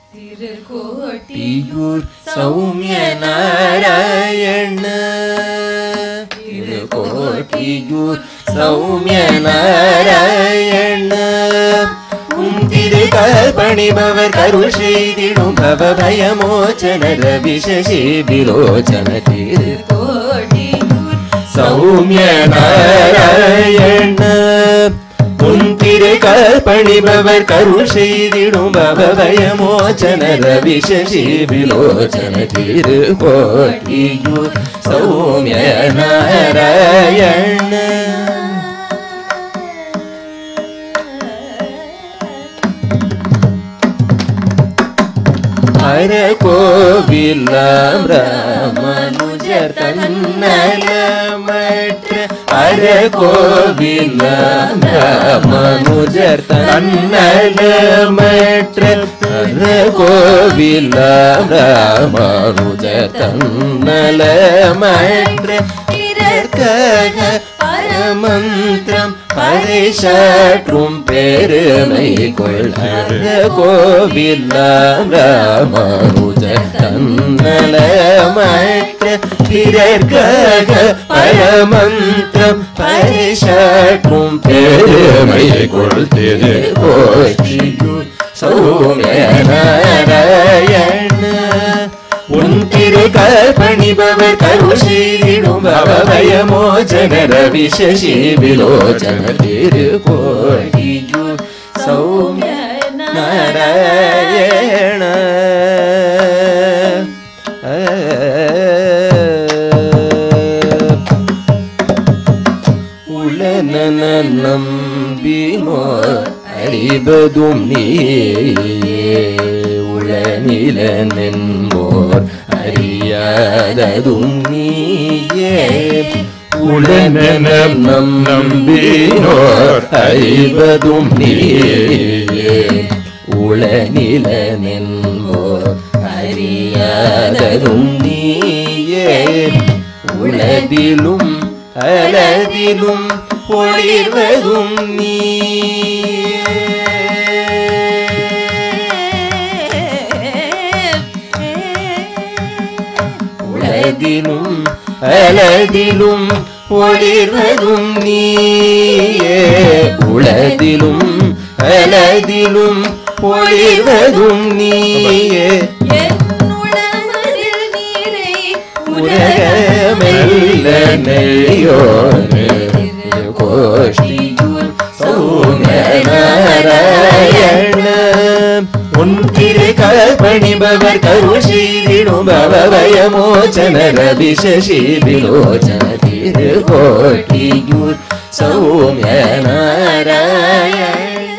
திருக்கோட்டியூர் சௌமிய நாராயண திருக்கோட்டியூர் சௌமிய நாராயண உம் திருக்கால் பணிபவர் கருள் செய்திடும் பவ பயமோச்சன ரவி சசி விலோச்சன திரு சௌமிய நாராயண உன் திருக்கால் பணிபவர் கருள் செய்திடும் பவ பயமோச்சன ரவி சசி விலோச்சன திரு கோட்டியூர் சௌமிய நாராயண ஹர கோவிலாம் ராமனுஜர் தன்னலமற்ற ஹர கோவிலாம் ராமனுஜர் தன்னலமற்ற ஹர கோவிலாம் ராமனுஜர் தன்னலமற்ற இதற்காக பரமந்திரம் பரிசாற்றும் பெருமை கொள்ளாத கோவில்லாம் ராமானுஜ தன்னலமற்ற பிறர்க்காக பரமந்திரம் பரிசாற்றும் பெருமை கொள்திரு கோஷியூர் சௌமிய நாராயண உன் திரு கற்பணிபவர் கருள் செய்திடும் பவயமோஜன ரவி சசி விலோச்சன திரு கோடியூர் சௌமிய நாராயண உளனன நம்பினோ அறிவதும் நீயே உளநில நின்போர் அறியாததும் நீயே உளனென நம் நம்பினோர் அறிவதும் நீயே உளநில நின்போர் அறியாததும் நீயே உளதிலும் அலதிலும் ஒளிர்வதும் உலகிலும் அலதிலும் ஒளிர்வதும் நீயே உலகிலும் அலதிலும் ஒளிர்வதும் நீயே உலகமெல்ல நெய்யோனே கோஷ்டியூர் சௌமநாராயண உன் திரு கல்பணிபவர் கருள் செய்திடும் பவயமோச்சன ரவி சசி விலோச்சன திரு கோட்டியூர் சௌமிய நாராயண